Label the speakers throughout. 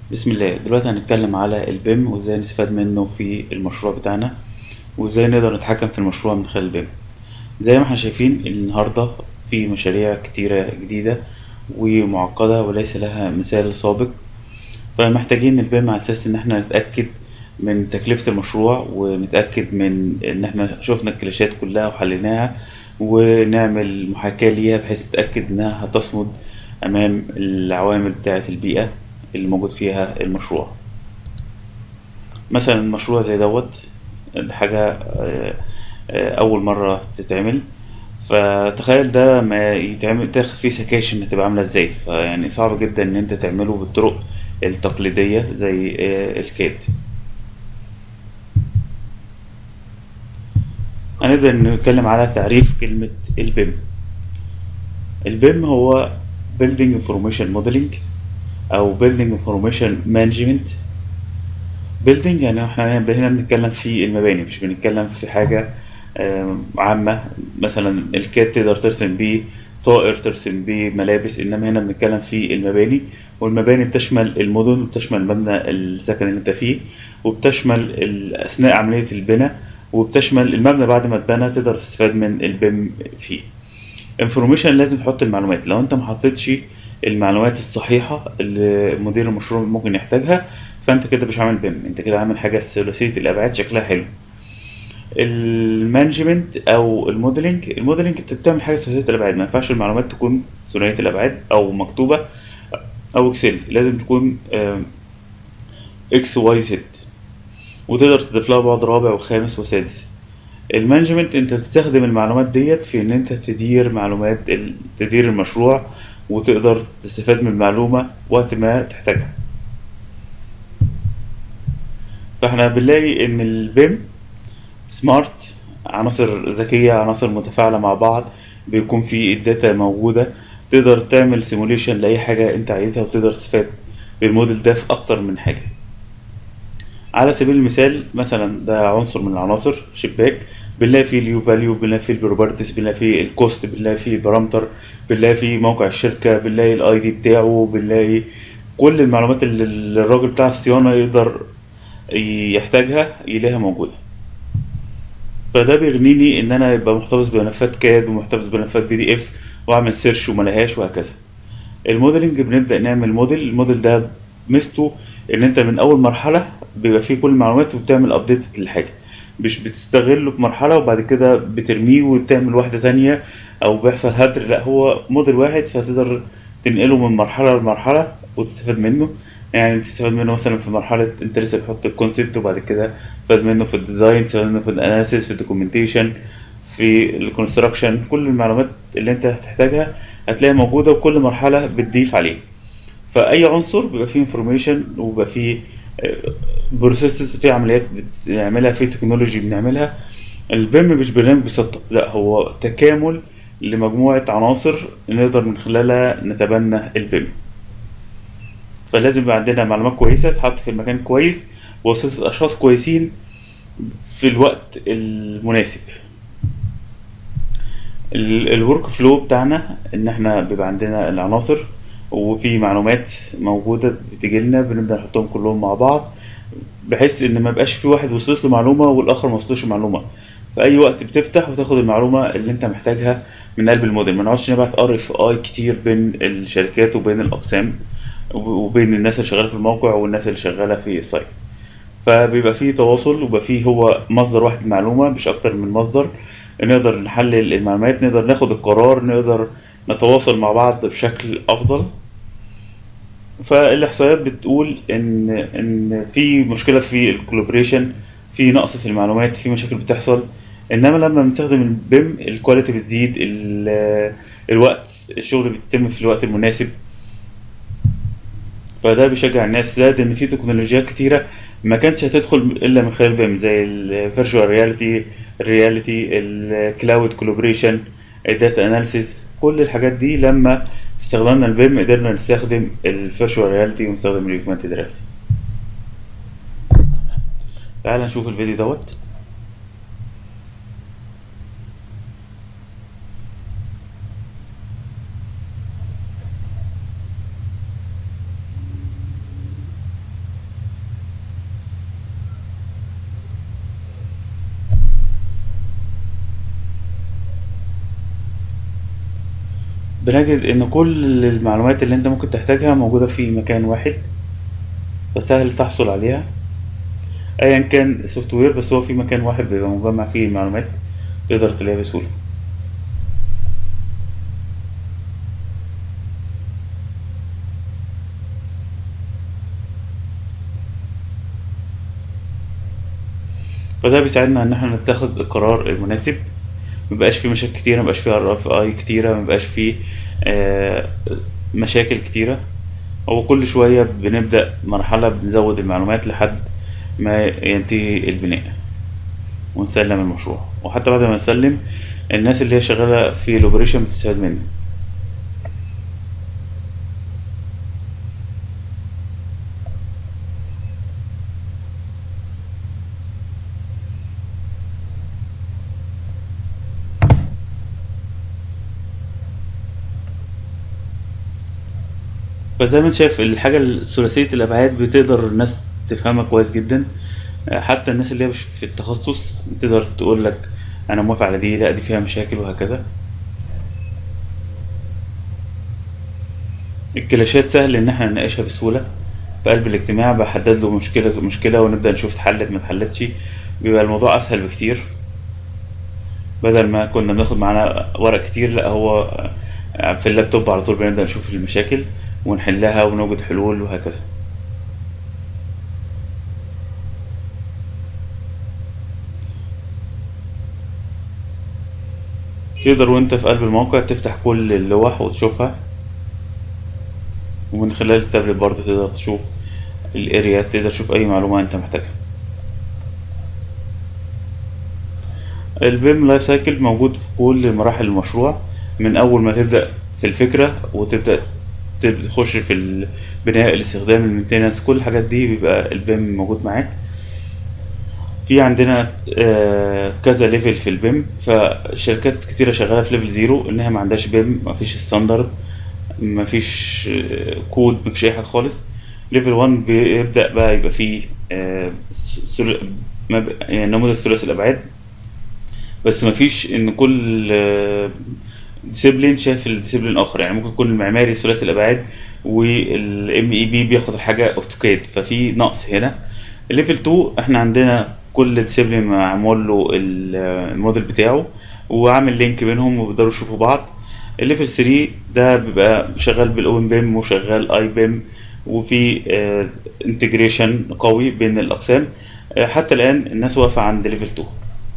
Speaker 1: بسم الله دلوقتي هنتكلم على البيم وازاي نستفاد منه في المشروع بتاعنا وازاي نقدر نتحكم في المشروع من خلال البيم زي ما احنا شايفين النهاردة في مشاريع كتيرة جديدة ومعقدة وليس لها مثال سابق فمحتاجين البيم على اساس ان احنا نتأكد من تكلفة المشروع ونتأكد من ان احنا شفنا الكلاشات كلها وحليناها ونعمل محاكاة ليها بحيث نتأكد انها هتصمد امام العوامل بتاعة البيئة اللي موجود فيها المشروع مثلا مشروع زي دوت حاجة آه، آه، أول مرة تتعمل فتخيل ده ما يتعمل تاخد فيه سكاشن هتبقى عاملة ازاي فيعني صعب جدا ان انت تعمله بالطرق التقليدية زي آه، الكاد هنبدأ نتكلم على تعريف كلمة البيم البيم هو Building Information Modeling او building information management building يعني احنا هنا بنتكلم في المباني مش بنتكلم في حاجة آم، عامة مثلا الكاد تقدر ترسم بيه طائر ترسم بيه ملابس انما هنا بنتكلم في المباني والمباني بتشمل المدن وبتشمل مبنى السكن اللي انت فيه وبتشمل ال- اثناء عملية البناء وبتشمل المبنى بعد ما اتبنى تقدر تستفاد من البيم فيه انفورميشن لازم تحط المعلومات لو انت ما حطيتش المعلومات الصحيحة اللي مدير المشروع ممكن يحتاجها فانت كده مش عامل بيم انت كده عامل حاجة ثلاثية الابعاد شكلها حلو المانجمنت او الموديلنج الموديلنج انت بتعمل حاجة ثلاثية الابعاد ما ينفعش المعلومات تكون ثنائية الابعاد او مكتوبة او اكسل لازم تكون اكس واي زد وتقدر تضيف لها بعد رابع وخامس وسادس المانجمنت انت بتستخدم المعلومات ديت في ان انت تدير معلومات ال- تدير المشروع وتقدر تستفاد من المعلومة وقت ما تحتاجها فاحنا بنلاقي ان البيم سمارت عناصر ذكية عناصر متفاعلة مع بعض بيكون في الداتا موجودة تقدر تعمل سيموليشن لأي حاجة انت عايزها وتقدر تستفاد بالموديل ده في أكتر من حاجة على سبيل المثال مثلا ده عنصر من العناصر شباك بنلاقي فيه اليو فاليو بنلاقي فيه البروبرتيز بنلاقي فيه الكوست بنلاقي فيه البارامتر بنلاقي فيه موقع الشركة بنلاقي الاي دي بتاعه بنلاقي كل المعلومات اللي الراجل بتاع الصيانة يقدر يحتاجها يلاقيها موجودة فده بيغنيني ان انا يبقى محتفظ بملفات كاد ومحتفظ بملفات بي دي اف واعمل سيرش وملهاش وهكذا الموديلنج بنبدأ نعمل موديل الموديل ده ميزته ان انت من اول مرحلة بيبقى فيه كل المعلومات وبتعمل ابديت للحاجة مش بتستغله في مرحلة وبعد كده بترميه وتعمل واحدة تانية او بيحصل هدر لا هو موديل واحد فتقدر تنقله من مرحلة لمرحلة وتستفاد منه يعني تستفاد منه مثلا في مرحلة انت لسه بتحط الكونسيبت وبعد كده تستفاد منه في الديزاين تستفاد منه في الاناليسيس في الدوكيومنتيشن في الكونستراكشن كل المعلومات اللي انت هتحتاجها هتلاقيها موجودة وكل مرحلة بتضيف عليه فأي عنصر بيبقى فيه انفورميشن وبيبقى فيه بروسيسز في عمليات بنعملها في تكنولوجي بنعملها البيم مش برنامج بيسطب لا هو تكامل لمجموعة عناصر نقدر من خلالها نتبنى البيم فلازم يبقى عندنا معلومات كويسة تتحط في المكان كويس ووسط أشخاص كويسين في الوقت المناسب الورك فلو بتاعنا ان احنا بيبقى عندنا العناصر وفي معلومات موجودة بتجي لنا بنبدأ نحطهم كلهم مع بعض بحيث ان ما يبقاش في واحد وصلت له معلومة والاخر ما وصلوش معلومة في اي وقت بتفتح وتاخد المعلومة اللي انت محتاجها من قلب الموديل ما نقعدش نبعت ار اف اي كتير بين الشركات وبين الاقسام وبين الناس اللي شغالة في الموقع والناس اللي شغالة في السايت فبيبقى فيه تواصل وبيبقى فيه هو مصدر واحد المعلومة مش أكتر من مصدر نقدر نحلل المعلومات نقدر ناخد القرار نقدر نتواصل مع بعض بشكل أفضل فالإحصائيات بتقول إن إن في مشكلة في الكولابريشن في نقص في المعلومات في مشاكل بتحصل إنما لما بنستخدم البيم الكواليتي بتزيد ال- الوقت الشغل بيتم في الوقت المناسب فده بيشجع الناس زائد ان في تكنولوجيات كتيره ما كانتش هتدخل الا من خلال بيم زي الفيرتشوال رياليتي الرياليتي الكلاود كولابريشن الداتا اناليسيز كل الحاجات دي لما استخدمنا البيم قدرنا نستخدم الفيرتشوال رياليتي ونستخدم الاوجمانتد رياليتي تعال نشوف الفيديو دوت بنجد ان كل المعلومات اللي انت ممكن تحتاجها موجودة في مكان واحد فسهل تحصل عليها ايا كان السوفت وير بس هو في مكان واحد بيبقى مجمع فيه المعلومات تقدر تلاقيها بسهولة فده بيساعدنا ان احنا نتخذ القرار المناسب مبقاش فيه مشاكل كتيرة مبقاش فيه ار اف اي كتيرة مبقاش فيه آه، مشاكل كتيرة هو كل شوية بنبدأ مرحلة بنزود المعلومات لحد ما ينتهي البناء ونسلم المشروع وحتى بعد ما نسلم الناس اللي هي شغالة في الاوبريشن بتستفاد منه فزي ما انت شايف الحاجة الثلاثية الأبعاد بتقدر الناس تفهمها كويس جدا آه، حتى الناس اللي هي مش في التخصص تقدر تقول لك أنا موافق على دي لا دي فيها مشاكل وهكذا الكلاشات سهل إن احنا نناقشها بسهولة في قلب الاجتماع بحدد له مشكلة مشكلة ونبدأ نشوف اتحلت ما اتحلتش بيبقى الموضوع أسهل بكتير بدل ما كنا بناخد معانا ورق كتير لا هو آه، في اللابتوب على طول بنبدأ نشوف المشاكل ونحلها ونوجد حلول وهكذا تقدر وانت في قلب الموقع تفتح كل اللوح وتشوفها ومن خلال التابلت برضه تقدر تشوف الاريا تقدر تشوف اي معلومة انت محتاجها البيم لايف سايكل موجود في كل مراحل المشروع من اول ما تبدأ في الفكرة وتبدأ تب- تخش في البناء الاستخدام المينتيننس كل الحاجات دي بيبقى البيم موجود معاك في عندنا آه، كذا ليفل في البيم فشركات كتيرة شغالة في ليفل زيرو انها ما عندهاش بيم ما فيش ستاندرد ما فيش آه، كود ما فيش اي حاجة خالص ليفل 1 بيبدأ بقى يبقى فيه آه، سل- مب- يعني نموذج ثلاثي الابعاد بس ما فيش ان كل ديسيبلين شايف الديسيبلين الاخر يعني ممكن يكون المعماري ثلاثي الابعاد والام اي بي بياخد الحاجه اوتوكاد ففي نقص هنا الليفل 2 احنا عندنا كل ديسيبلين معمول له ال- الموديل بتاعه وعامل لينك بينهم وبيقدروا يشوفوا بعض الليفل 3 ده بيبقى شغال بالاوين بيم وشغال اي بيم وفي انتجريشن قوي بين الاقسام آه، حتى الان الناس واقفه عند ليفل 2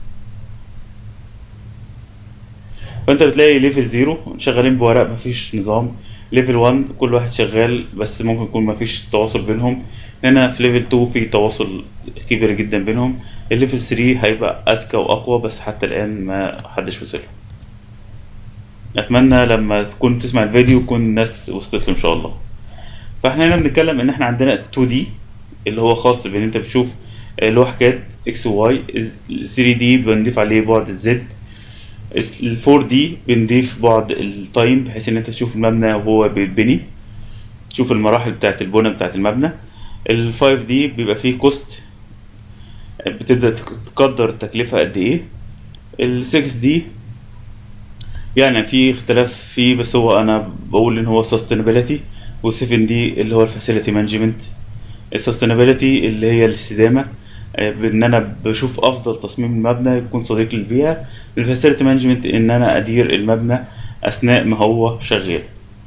Speaker 1: فانت بتلاقي ليفل زيرو شغالين بورق مفيش نظام ليفل 1 كل واحد شغال بس ممكن يكون مفيش تواصل بينهم هنا في ليفل 2 في تواصل كبير جدا بينهم الليفل 3 هيبقى اذكى واقوى بس حتى الان ما حدش وصل اتمنى لما تكون تسمع الفيديو تكون الناس وصلت له ان شاء الله فاحنا هنا بنتكلم ان احنا عندنا 2 دي اللي هو خاص بان انت بتشوف لوح كاد اكس وواي 3 دي بنضيف عليه بعد الزد ال 4 دي بنضيف بعد التايم بحيث ان انت تشوف المبنى وهو بيتبني تشوف المراحل بتاعت البنى بتاعت المبنى ال 5 دي بيبقى فيه كوست بتبدأ تق- تقدر التكلفة قد ايه ال 6 دي يعني في اختلاف فيه بس هو انا بقول ان هو sustainability وال 7 دي اللي هو الفاسيلتي مانجمنت السستينابيلتي اللي هي الاستدامة آه، بان انا بشوف افضل تصميم المبنى يكون صديق للبيئة الفاسيلتي مانجمنت ان انا ادير المبنى اثناء ما هو شغال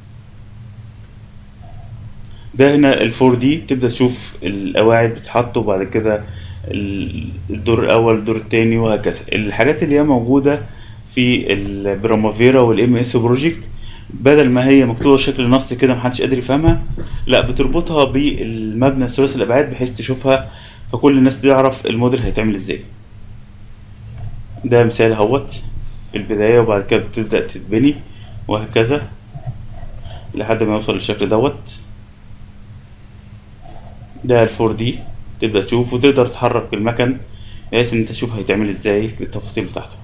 Speaker 1: ده هنا الفور دي تبدأ تشوف القواعد بتتحط وبعد كده ال- الدور الأول الدور التاني وهكذا الحاجات اللي هي موجودة في البرامافيرا والام اس بروجكت بدل ما هي مكتوبة بشكل نص كده محدش قادر يفهمها لا بتربطها بالمبنى ثلاثي الأبعاد بحيث تشوفها فكل الناس تعرف الموديل هيتعمل ازاي ده مثال اهوت في البداية وبعد كده بتبدأ تتبني وهكذا لحد ما يوصل للشكل دوت ده الفور دي تبدأ تشوف وتقدر تحرك المكن بحيث ان انت تشوف هيتعمل ازاي بالتفاصيل بتاعته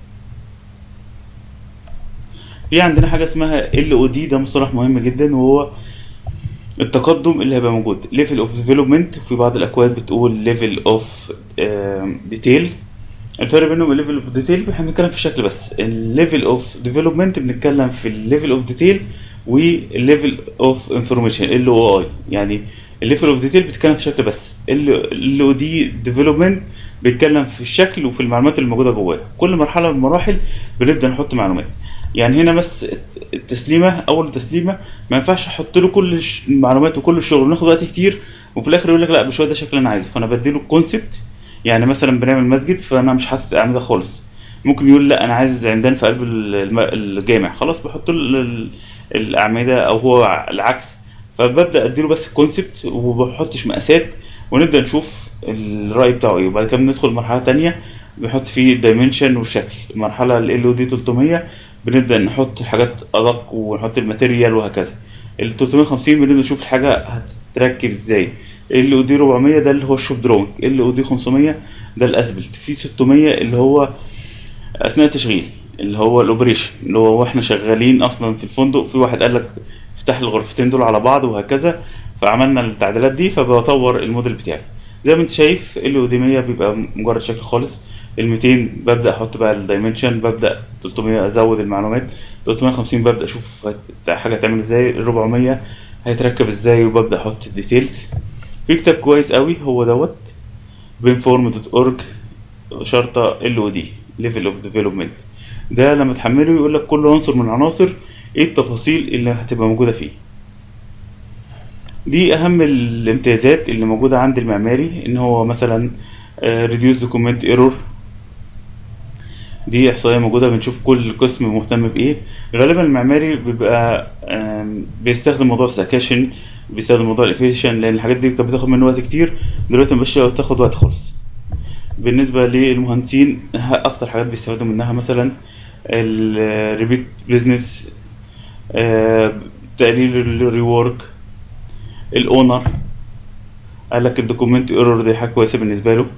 Speaker 1: في عندنا حاجة اسمها ال او دي ده مصطلح مهم جدا وهو التقدم اللي هيبقى موجود level of development وفي بعض الأكواد بتقول level of آم، detail الفرق بينهم الليفل اوف ديتيل احنا بنتكلم في الشكل بس الليفل اوف ديفلوبمنت بنتكلم في الليفل اوف ديتيل والليفل اوف انفورميشن ال او اي يعني الليفل اوف ديتيل بيتكلم في شكل بس ال او دي ديفلوبمنت بيتكلم في الشكل وفي المعلومات اللي موجوده جواه كل مرحله من المراحل بنبدا نحط معلومات يعني هنا بس التسليمه اول تسليمه ما ينفعش احط له كل الش- المعلومات وكل الشغل وناخد وقت كتير وفي الاخر يقول لك لا مش هو ده الشكل اللي انا عايزه فانا بديله الكونسبت يعني مثلا بنعمل مسجد فانا مش حاطط اعمده خالص ممكن يقول لا انا عايز عمدان في قلب الم- الجامع خلاص بحط له ال- الاعمده او هو العكس فببدا اديله بس الكونسبت وبحطش مقاسات ونبدا نشوف الراي بتاعه ايه وبعد كده بندخل مرحله تانية بنحط فيه الدايمنشن والشكل المرحله ال او دي 300 بنبدا نحط حاجات ادق ونحط الماتيريال وهكذا ال 350 بنبدا نشوف الحاجه هتتركب ازاي ال او دي 400 ده اللي هو الشوب دروينج ال او دي 500 ده الاسبلت في 600 اللي هو اثناء التشغيل اللي هو الاوبريشن اللي هو واحنا شغالين اصلا في الفندق في واحد قال لك افتح الغرفتين دول على بعض وهكذا فعملنا التعديلات دي فبطور الموديل بتاعي زي ما انت شايف ال او دي 100 بيبقى مجرد شكل خالص ال 200 ببدا احط بقى الدايمنشن ببدا 300 ازود المعلومات 350 ببدا اشوف هت- حاجه هتعمل ازاي ال 400 هيتركب ازاي وببدا احط الديتيلز في كتاب كويس قوي هو دوت بينفورم دوت اورج شرطة ال او دي ليفل اوف ديفلوبمنت ده لما تحمله يقول لك كل عنصر من العناصر ايه التفاصيل اللي هتبقى موجودة فيه دي اهم الامتيازات اللي موجودة عند المعماري ان هو مثلا ريديوس دوكيمنت ايرور دي احصائية موجودة بنشوف كل قسم مهتم بايه غالبا المعماري بيبقى آم، بيستخدم موضوع السكاشن بيستخدم موضوع الافيشن لان الحاجات دي كانت بتاخد منه وقت كتير دلوقتي مبقاش تاخد وقت خالص بالنسبة للمهندسين ه- أكتر حاجات بيستفادوا منها مثلا الريبيت بيزنس تقليل الريورك الأونر قال لك الدوكيمنت ايرور دي حاجة كويسة بالنسبة له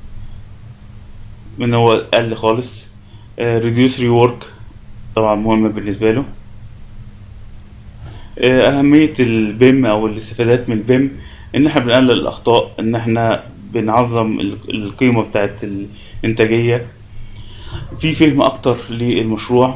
Speaker 1: إن هو قل خالص ريديوس ريورك طبعا مهمة بالنسبة له آه، أهمية البيم أو الاستفادات من البيم إن إحنا بنقلل الأخطاء إن إحنا بنعظم ال- القيمة بتاعت الإنتاجية في فهم أكتر للمشروع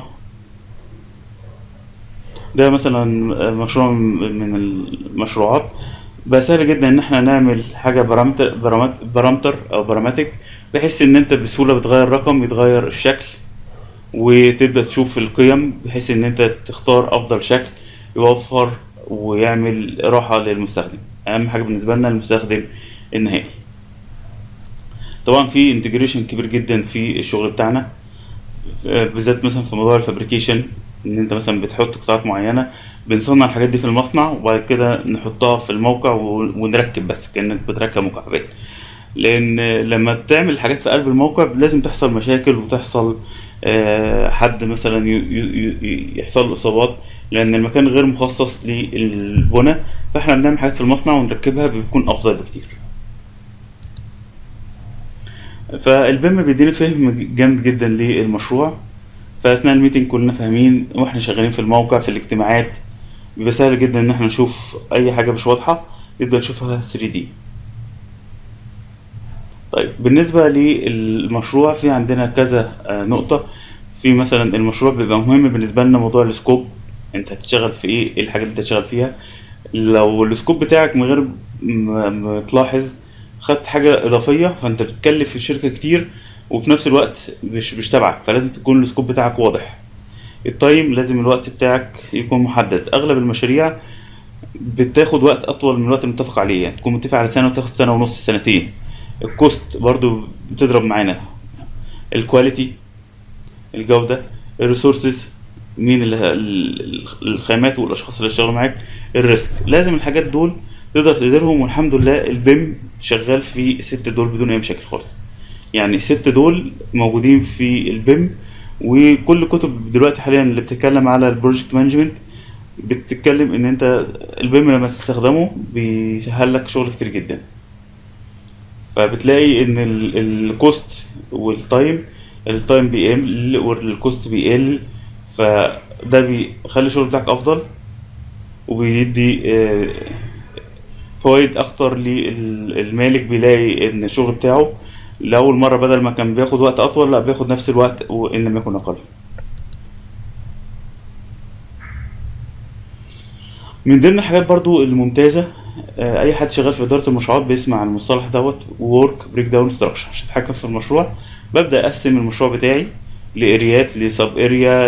Speaker 1: ده مثلا مشروع من المشروعات بقى سهل جدا ان احنا نعمل حاجه بارامتر بارامت- بارامتر او باراماتيك بحيث ان انت بسهوله بتغير رقم يتغير الشكل وتبدا تشوف القيم بحيث ان انت تختار افضل شكل يوفر ويعمل راحه للمستخدم اهم حاجه بالنسبه لنا المستخدم النهائي طبعا في انتجريشن كبير جدا في الشغل بتاعنا آه، بالذات مثلا في موضوع الفابريكيشن ان انت مثلا بتحط قطعات معينه بنصنع الحاجات دي في المصنع وبعد كده نحطها في الموقع و- ونركب بس كانك بتركب مكعبات لان لما تعمل حاجات في قلب الموقع لازم تحصل مشاكل وتحصل آه، حد مثلا ي- ي- ي- يحصل له اصابات لان المكان غير مخصص للبنى فاحنا بنعمل حاجات في المصنع ونركبها بيكون افضل بكتير فالبيم بيدينا فهم جامد جدا للمشروع فاثناء الميتنج كلنا فاهمين واحنا شغالين في الموقع في الاجتماعات بيبقى سهل جدا ان احنا نشوف اي حاجه مش واضحه نبدا نشوفها 3 دي طيب بالنسبه للمشروع في عندنا كذا آه، نقطه في مثلا المشروع بيبقى مهم بالنسبه لنا موضوع السكوب انت هتشتغل في ايه ايه الحاجه اللي انت هتشتغل فيها لو السكوب بتاعك من غير ما ما تلاحظ خدت حاجه اضافيه فانت بتكلف الشركه كتير وفي نفس الوقت مش مش تبعك فلازم تكون السكوب بتاعك واضح التايم لازم الوقت بتاعك يكون محدد اغلب المشاريع بتاخد وقت اطول من الوقت المتفق عليه يعني تكون متفق على سنه وتاخد سنه ونص سنتين الكوست برضو بتضرب معانا الكواليتي الجوده الريسورسز مين اللي ال- الخامات والاشخاص اللي اشتغلوا معاك الريسك لازم الحاجات دول تقدر تقدرهم والحمد لله البيم شغال في الست دول بدون اي مشاكل خالص يعني الست دول موجودين في البيم وكل كتب دلوقتي حاليا اللي بتتكلم على البروجكت مانجمنت بتتكلم ان انت البيم لما تستخدمه بيسهل لك شغل كتير جدا فبتلاقي ان ال- الكوست والتايم التايم بيقل والكوست بيقل فده بيخلي الشغل بتاعك افضل وبيدي آه، فوائد اكتر للمالك بيلاقي ان الشغل بتاعه لاول مره بدل ما كان بياخد وقت اطول لا بياخد نفس الوقت وان لم يكن اقل من ضمن الحاجات برضو الممتازة آه، أي حد شغال في إدارة المشروعات بيسمع عن المصطلح دوت work break down structure عشان أتحكم في المشروع ببدأ أقسم المشروع بتاعي لأريات لسب أريا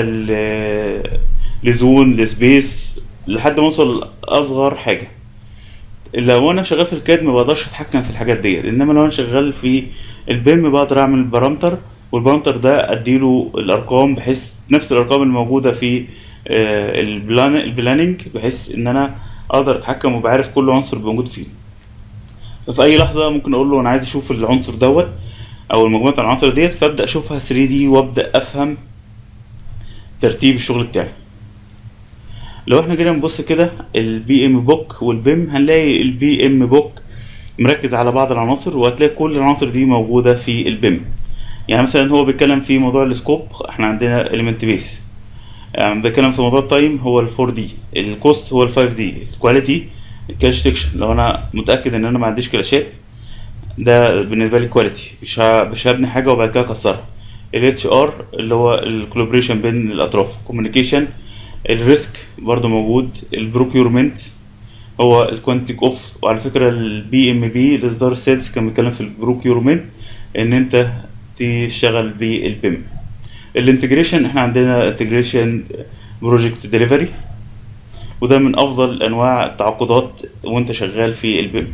Speaker 1: لزون لسبيس لحد ما أوصل لأصغر حاجة لو أنا شغال في الكاد ما بقدرش أتحكم في الحاجات ديت إنما لو أنا شغال في البيم بقدر أعمل بارامتر والبارامتر ده أديله الأرقام بحيث نفس الأرقام الموجودة في آه، البلان البلاننج بحيث ان انا اقدر اتحكم وابقى عارف كل عنصر موجود فيه ففي اي لحظه ممكن اقول له انا عايز اشوف العنصر دوت او مجموعه العناصر ديت فابدا اشوفها 3 دي وابدا افهم ترتيب الشغل بتاعي لو احنا جينا نبص كده البي ام بوك والبيم هنلاقي البي ام بوك مركز على بعض العناصر وهتلاقي كل العناصر دي موجوده في البيم يعني مثلا هو بيتكلم في موضوع السكوب احنا عندنا element بيس يعني بتكلم في موضوع التايم هو ال 4 دي الكوست هو ال 5 دي الكواليتي الكاش سيكشن لو انا متاكد ان انا ما عنديش كلاشات ده بالنسبه لي كواليتي مش ه- مش هبني حاجه وبعد كده اكسرها الاتش ار اللي هو الكولابريشن بين الاطراف كوميونيكيشن الريسك برضو موجود البروكيورمنت هو الكوانتيك اوف وعلى فكره البي ام بي الاصدار السادس كان بيتكلم في البروكيورمنت ان انت تشتغل بالبيم الانتجريشن احنا عندنا انتجريشن بروجكت ديليفري وده من افضل انواع التعاقدات وانت شغال في البيم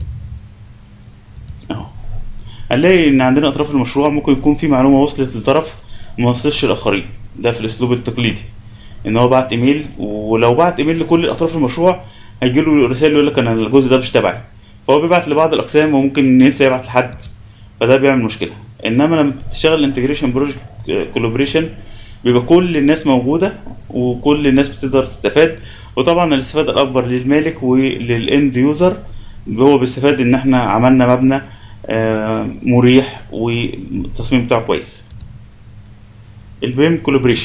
Speaker 1: اهو هنلاقي ان عندنا اطراف المشروع ممكن يكون في معلومه وصلت لطرف ما وصلتش الاخرين ده في الاسلوب التقليدي ان هو بعت ايميل ولو بعت ايميل لكل اطراف المشروع هيجي له رسائل يقول لك انا الجزء ده مش تبعي فهو بيبعت لبعض الاقسام وممكن ينسى يبعت لحد فده بيعمل مشكله انما لما بتشتغل انتجريشن بروجكت كولابريشن بيبقى كل الناس موجوده وكل الناس بتقدر تستفاد وطبعا الاستفاده الاكبر للمالك وللاند يوزر هو بيستفاد ان احنا عملنا مبنى آه، مريح والتصميم بتاعه كويس البيم كولابريشن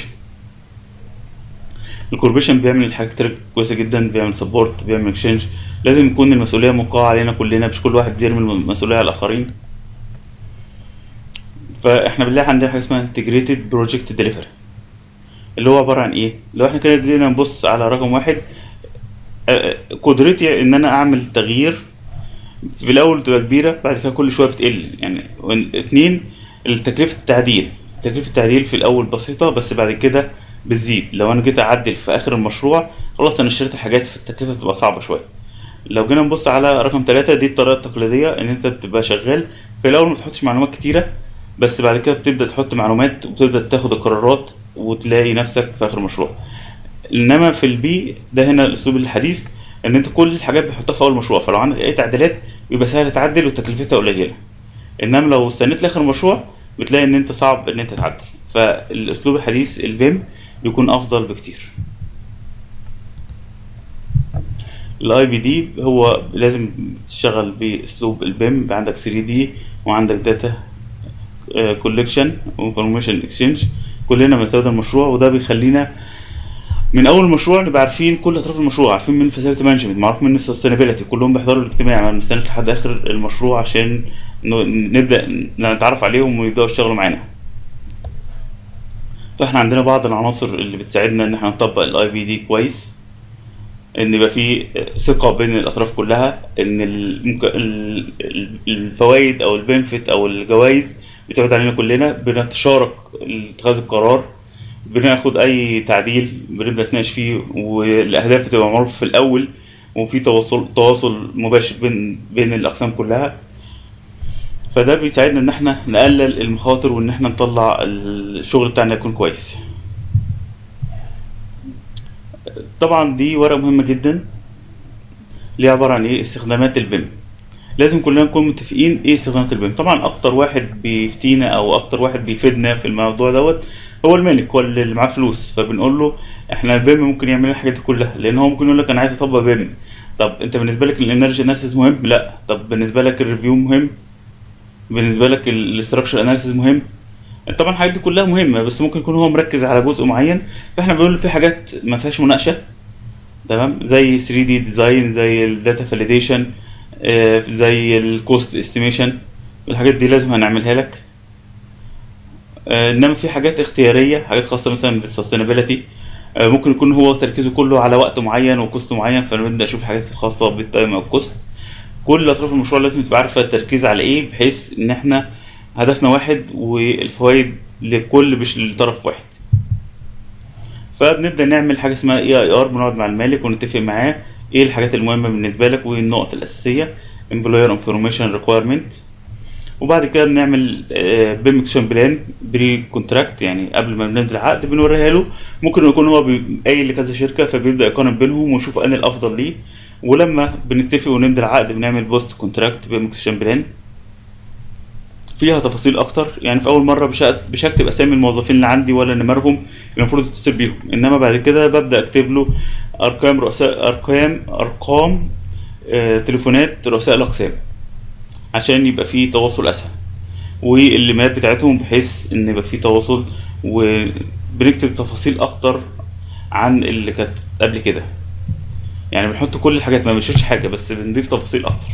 Speaker 1: الكوربريشن بيعمل حاجات كتير كويسه جدا بيعمل سبورت بيعمل اكسشينج لازم يكون المسؤوليه موقعه علينا كلنا مش كل واحد بيرمي المسؤوليه على الاخرين فاحنا بنلاقي عندنا حاجه اسمها انتجريتد بروجكت ديليفري اللي هو عباره عن ايه لو احنا كده جينا نبص على رقم واحد آه، آه، قدرتي ان انا اعمل تغيير في الاول بتبقى كبيره بعد كده كل شويه بتقل يعني وإن- اتنين التكلفه التعديل تكلفه التعديل في الاول بسيطه بس بعد كده بتزيد لو انا جيت اعدل في اخر المشروع خلاص انا اشتريت الحاجات في التكلفه بتبقى صعبه شويه لو جينا نبص على رقم ثلاثة دي الطريقة التقليدية ان انت بتبقى شغال في الاول ما تحطش معلومات كتيرة بس بعد كده بتبدأ تحط معلومات وبتبدأ تاخد القرارات وتلاقي نفسك في اخر المشروع انما في البي ده هنا الاسلوب الحديث ان انت كل الحاجات بتحطها في اول مشروع فلو عندك اي تعديلات بيبقى سهل تعدل وتكلفتها قليلة انما لو استنيت لاخر المشروع بتلاقي ان انت صعب ان انت تعدل فالاسلوب الحديث البيم بيكون افضل بكتير الاي بي دي هو لازم تشتغل باسلوب البيم يبقى عندك 3 دي وعندك داتا كولكشن وانفورميشن اكسشينج كلنا بنستخدم المشروع وده بيخلينا من اول مشروع نبقى عارفين كل اطراف المشروع عارفين من الفاسيلتي مانجمنت معروف من السستينابيلتي كلهم بيحضروا الاجتماع ما بنستناش لحد اخر المشروع عشان ن- نبدا نتعرف عليهم ويبداوا يشتغلوا معانا فاحنا عندنا بعض العناصر اللي بتساعدنا ان احنا نطبق الاي بي دي كويس ان يبقى في ثقه بين الاطراف كلها ان المك... ال- ال- الفوائد او البنفيت او الجوائز بتعود علينا كلنا بنتشارك اتخاذ القرار بناخد اي تعديل بنبدا نتناقش فيه والاهداف بتبقى معروفه في الاول وفي تواصل تواصل مباشر بين بين الاقسام كلها فده بيساعدنا ان احنا نقلل المخاطر وان احنا نطلع الشغل بتاعنا يكون كويس طبعا دي ورقة مهمة جدا اللي هي عبارة عن ايه استخدامات البيم لازم كلنا نكون متفقين ايه استخدامات البيم طبعا اكتر واحد بيفتينا او اكتر واحد بيفيدنا في الموضوع دوت هو المالك هو اللي معاه فلوس فبنقول له احنا البيم ممكن يعمل لنا الحاجات دي كلها لان هو ممكن يقول لك انا عايز اطبق بيم طب انت بالنسبه لك الانرجي اناليسيس مهم لا طب بالنسبه لك الريفيو مهم بالنسبه لك الاستراكشر اناليسيس مهم طبعا الحاجات دي كلها مهمه بس ممكن يكون هو مركز على جزء معين فاحنا بنقول له في حاجات ما فيهاش مناقشه تمام زي 3 دي ديزاين زي الداتا فاليديشن زي الكوست استيميشن الحاجات دي لازم هنعملها لك آه، انما في حاجات اختياريه حاجات خاصه مثلا بالسستينابيلتي آه، ممكن يكون هو تركيزه كله على وقت معين وكوست معين فنبدا نشوف الحاجات الخاصه بالتايم او الكوست كل اطراف المشروع لازم تبقى عارفه التركيز على ايه بحيث ان احنا هدفنا واحد والفوائد لكل مش لطرف واحد فبنبدا نعمل حاجه اسمها اي اي ار بنقعد مع المالك ونتفق معاه ايه الحاجات المهمه بالنسبه لك والنقط الاساسيه employer information requirement وبعد كده بنعمل بيم اكشن بلان بري كونتراكت يعني قبل ما بنمضي العقد بنوريها له ممكن يكون هو بي- قايل لكذا شركه فبيبدا يقارن بينهم ويشوف انهي الافضل ليه ولما بنتفق ونمضي العقد بنعمل بوست كونتراكت بيم اكشن بلان فيها تفاصيل اكتر يعني في اول مره مش هكت- مش هكتب اسامي الموظفين اللي عندي ولا نمرهم المفروض اتصل بيهم انما بعد كده ببدا اكتب له ارقام رؤساء ارقام ارقام آه، تليفونات رؤساء الاقسام عشان يبقى فيه تواصل اسهل والليمات بتاعتهم بحيث ان يبقى فيه تواصل وبنكتب تفاصيل اكتر عن اللي كانت قبل كده يعني بنحط كل الحاجات ما بنشيلش حاجه بس بنضيف تفاصيل اكتر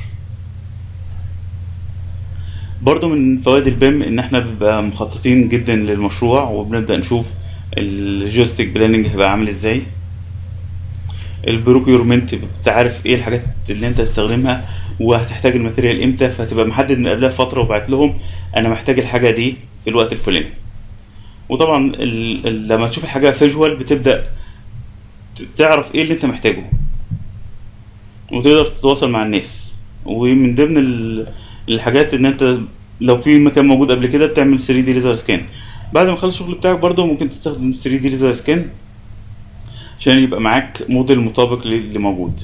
Speaker 1: برضو من فوائد البيم ان احنا بنبقى مخططين جدا للمشروع وبنبدا نشوف الجوستيك بلاننج هيبقى عامل ازاي البروكيورمنت بتعرف ايه الحاجات اللي انت هتستخدمها وهتحتاج الماتيريال امتى فهتبقى محدد من قبلها فتره وبعت لهم انا محتاج الحاجه دي في الوقت الفلاني وطبعا ال... ال... لما تشوف الحاجه فيجوال بتبدا ت- تعرف ايه اللي انت محتاجه وتقدر تتواصل مع الناس ومن ضمن ال- الحاجات ان انت لو في مكان موجود قبل كده بتعمل 3 دي ليزر سكان بعد ما تخلص الشغل بتاعك برضه ممكن تستخدم 3 دي ليزر سكان عشان يبقى معاك موديل مطابق للي موجود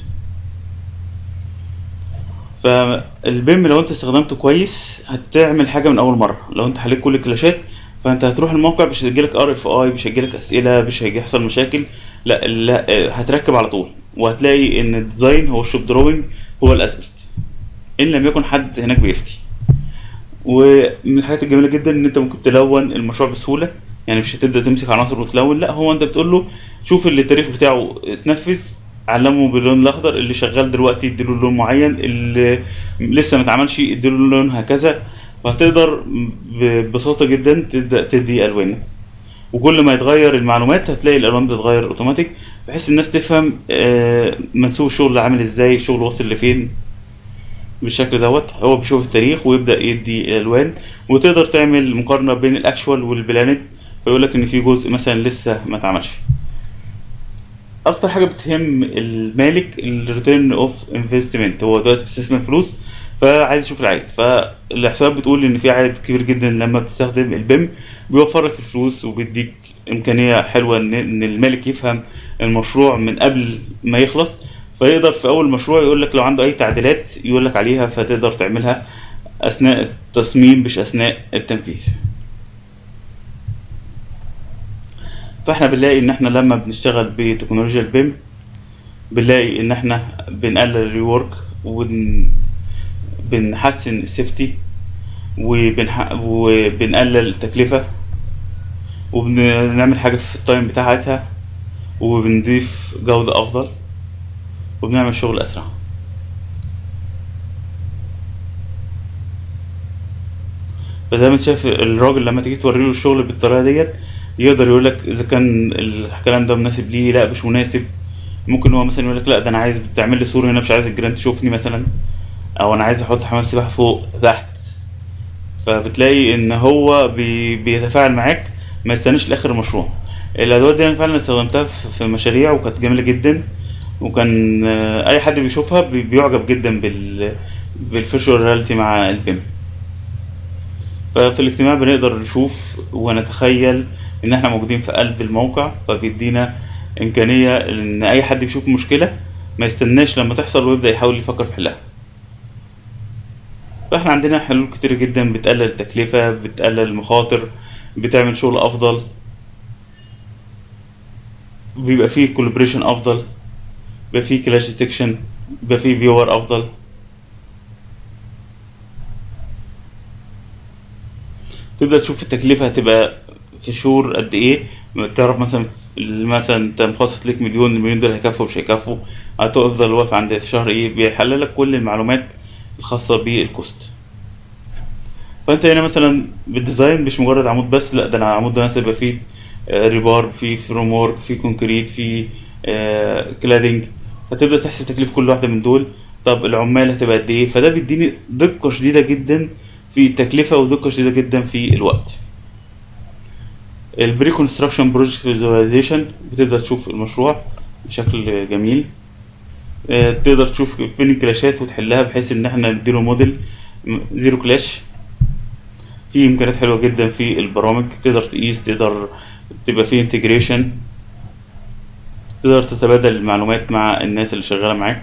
Speaker 1: فالبيم لو انت استخدمته كويس هتعمل حاجه من اول مره لو انت حليت كل الكلاشات فانت هتروح الموقع مش هيجيلك ار اف اي مش هيجيلك اسئله مش هيحصل مشاكل لا, لا اه، هتركب على طول وهتلاقي ان الديزاين هو الشوب دروينج هو الاثبت ان لم يكن حد هناك بيفتي ومن الحاجات الجميله جدا ان انت ممكن تلون المشروع بسهوله يعني مش هتبدا تمسك عناصر وتلون لا هو انت بتقول له شوف اللي التاريخ بتاعه اتنفذ علمه باللون الاخضر اللي شغال دلوقتي اديله لون معين اللي لسه ما اتعملش اديله لون هكذا فهتقدر ببساطه جدا تبدا تدي الوان وكل ما يتغير المعلومات هتلاقي الالوان بتتغير اوتوماتيك بحيث الناس تفهم آه، منسوب الشغل عامل ازاي الشغل واصل لفين بالشكل دوت هو بيشوف التاريخ ويبدا يدي الالوان وتقدر تعمل مقارنه بين الاكشوال والبلانت فيقول لك ان في جزء مثلا لسه ما اتعملش اكتر حاجه بتهم المالك الريتيرن اوف انفستمنت هو دلوقتي بيستثمر فلوس فعايز يشوف العائد فالاحصائيات بتقول ان في عائد كبير جدا لما بتستخدم البيم بيوفر لك الفلوس وبيديك امكانيه حلوه ان ان المالك يفهم المشروع من قبل ما يخلص فيقدر في اول مشروع يقول لك لو عنده اي تعديلات يقول لك عليها فتقدر تعملها اثناء التصميم مش اثناء التنفيذ فاحنا بنلاقي ان احنا لما بنشتغل بتكنولوجيا البيم بنلاقي ان احنا بنقلل الريورك وبنحسن السيفتي وبنح... وبنقلل التكلفة وبنعمل حاجة في التايم بتاعتها وبنضيف جودة أفضل وبنعمل شغل أسرع فزي ما انت شايف الراجل لما تيجي توري له الشغل بالطريقة ديت يقدر يقول لك اذا كان الكلام ده مناسب ليه لا مش مناسب ممكن هو مثلا يقول لك لا ده انا عايز تعمل لي سور هنا مش عايز الجيران تشوفني مثلا او انا عايز احط حمام سباحه فوق تحت فبتلاقي ان هو بي بيتفاعل معاك ما يستناش لاخر المشروع الادوات دي انا فعلا استخدمتها في في مشاريع وكانت جميله جدا وكان آه، اي حد بيشوفها بي- بيعجب جدا بال بالفيرشوال رياليتي مع البيم ففي الاجتماع بنقدر نشوف ونتخيل ان احنا موجودين في قلب الموقع فبيدينا امكانية ان اي حد يشوف مشكلة ما يستناش لما تحصل ويبدأ يحاول يفكر في حلها فاحنا عندنا حلول كتير جدا بتقلل التكلفة بتقلل المخاطر بتعمل شغل افضل بيبقى فيه كولابريشن افضل بيبقى فيه كلاش ديتكشن بيبقى فيه فيور افضل تبدأ تشوف التكلفة هتبقى في شهور قد ايه تعرف مثلا مثلا انت مخصص ليك مليون المليون دول هيكفوا مش هيكفوا هتفضل واقف عند في شهر ايه بيحلل لك كل المعلومات الخاصة بالكوست فانت هنا مثلا بالديزاين مش مجرد عمود بس لا ده انا العمود ده مثلا يبقى فيه آه، ريبار في فروم وورك في كونكريت في كلادنج فتبدا تحسب تكلفه كل واحده من دول طب العمال هتبقى قد ايه فده بيديني دقه شديده جدا في التكلفه ودقه شديده جدا في الوقت البري كونستراكشن بروجكت فيزواليزيشن بتبدا تشوف المشروع بشكل جميل آه، تقدر تشوف فين الكلاشات وتحلها بحيث ان احنا نديله موديل م- زيرو كلاش في امكانيات حلوه جدا في البرامج تقدر تقيس تقدر تبقى في انتجريشن تقدر تتبادل المعلومات مع الناس اللي شغاله معاك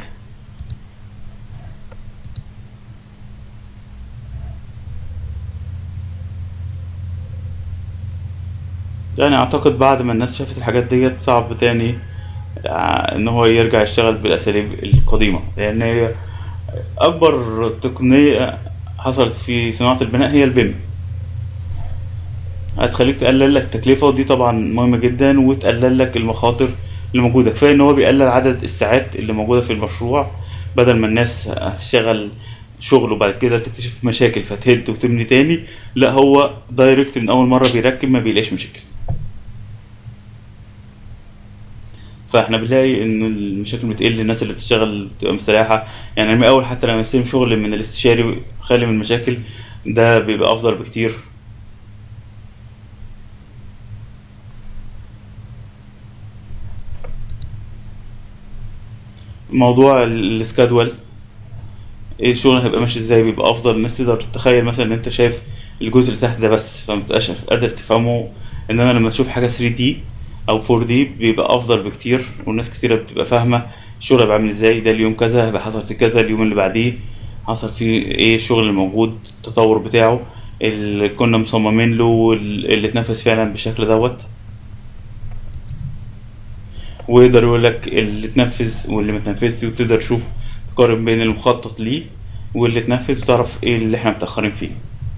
Speaker 1: يعني اعتقد بعد ما الناس شافت الحاجات ديت صعب تاني ع- ان هو يرجع يشتغل بالاساليب القديمه لان هي اكبر تقنيه حصلت في صناعه البناء هي البيم هتخليك تقلل لك التكلفه ودي طبعا مهمه جدا وتقلل لك المخاطر اللي موجوده كفايه ان هو بيقلل عدد الساعات اللي موجوده في المشروع بدل ما الناس هتشتغل شغل وبعد كده تكتشف مشاكل فتهد وتبني تاني لا هو دايركت من اول مره بيركب ما بيلاقيش مشاكل فاحنا بنلاقي ان المشاكل بتقل الناس اللي بتشتغل بتبقى مستريحه يعني من اول حتى لما يستلم شغل من الاستشاري خالي من المشاكل ده بيبقى افضل بكتير موضوع ال- السكادول ايه الشغل هيبقى ماشي ازاي بيبقى افضل الناس تقدر تتخيل مثلا ان انت شايف الجزء اللي تحت ده بس فمتبقاش قادر تفهمه انما لما تشوف حاجه 3 دي او 4 دي بيبقى افضل بكتير والناس كتيره بتبقى فاهمه الشغل هيبقى عامل ازاي ده اليوم كذا هيبقى حصل في كذا اليوم اللي بعديه حصل فيه ايه الشغل اللي موجود التطور بتاعه اللي كنا مصممين له وال- اللي اتنفذ فعلا بالشكل دوت ويقدر يقول لك اللي اتنفذ واللي ما اتنفذش وتقدر تشوف تقارن بين المخطط ليه واللي اتنفذ وتعرف ايه اللي احنا متأخرين فيه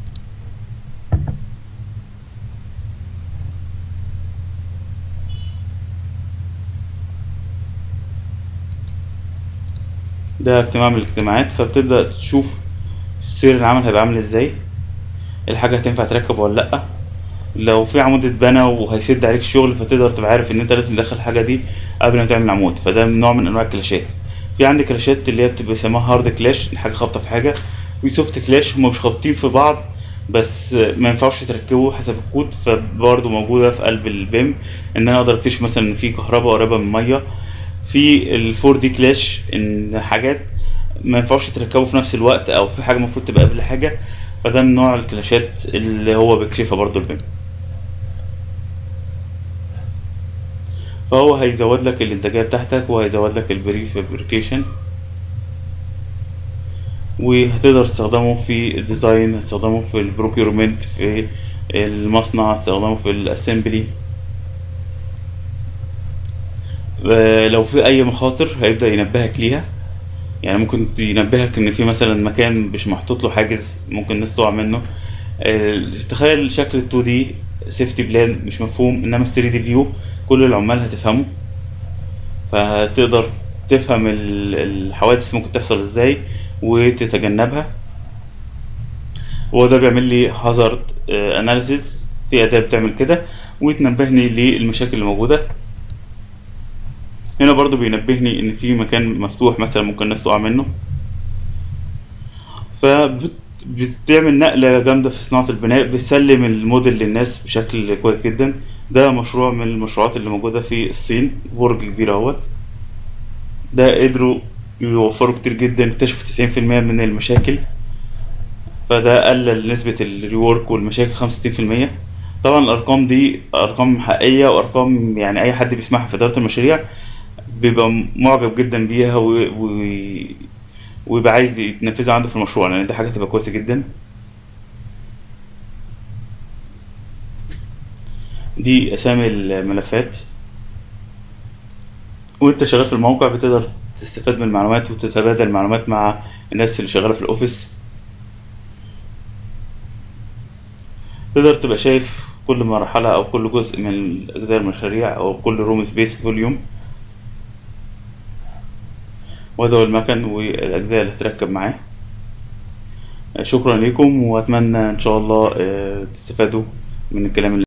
Speaker 1: ده اجتماع من الاجتماعات فبتبدأ تشوف سير العمل هيبقى عامل ازاي الحاجة هتنفع تركب ولا لأ لو في عمود اتبنى وهيسد عليك الشغل فتقدر تبقى عارف ان انت لازم تدخل الحاجة دي قبل ما تعمل عمود فده نوع من انواع الكلاشات في عندي كلاشات اللي هي بتبقى بيسموها هارد كلاش حاجة خابطة في حاجة في سوفت كلاش هما مش خابطين في بعض بس ما ينفعش تركبوا حسب الكود فبرضه موجودة في قلب البيم ان انا اقدر اكتشف مثلا ان في كهرباء قريبة من المية في الفور دي كلاش ان حاجات ما ينفعش تركبوا في نفس الوقت او في حاجة المفروض تبقى قبل حاجة فده من نوع الكلاشات اللي هو بيكشفها برضه البيم فهو هيزود لك الانتاجية بتاعتك وهيزود لك البري فابريكيشن وهتقدر تستخدمه في الديزاين هتستخدمه في البروكيورمنت في المصنع هتستخدمه في الاسمبلي لو في اي مخاطر هيبدأ ينبهك ليها يعني ممكن ينبهك ان في مثلا مكان مش محطوط له حاجز ممكن الناس تقع منه آه، تخيل شكل ال 2 دي سيفتي بلان مش مفهوم انما 3 دي فيو كل العمال هتفهمه فهتقدر تفهم ال- الحوادث ممكن تحصل ازاي وتتجنبها هو ده بيعمل لي هازارد اناليسيز في اداة بتعمل كده وتنبهني للمشاكل اللي موجودة هنا برضو بينبهني ان في مكان مفتوح مثلا ممكن الناس تقع منه فبتعمل نقلة جامدة في صناعة البناء بتسلم الموديل للناس بشكل كويس جدا ده مشروع من المشروعات اللي موجودة في الصين برج كبير اهوت ده قدروا يوفروا كتير جدا اكتشفوا تسعين في المية من المشاكل فده قلل نسبة الريورك والمشاكل خمسة وستين في المية طبعا الأرقام دي أرقام حقيقية وأرقام يعني أي حد بيسمعها في إدارة المشاريع بيبقى معجب جدا بيها و... و... ويبقى عايز يتنفذها عنده في المشروع لأن دي حاجة تبقى كويسة جدا دي أسامي الملفات وانت شغال في الموقع بتقدر تستفاد من المعلومات وتتبادل المعلومات مع الناس اللي شغالة في الأوفيس تقدر تبقى شايف كل مرحلة أو كل جزء من أجزاء المشاريع أو كل روم سبيس فوليوم وده هو المكن والأجزاء اللي هتركب معاه شكرا لكم وأتمنى إن شاء الله آه، تستفادوا من الكلام اللي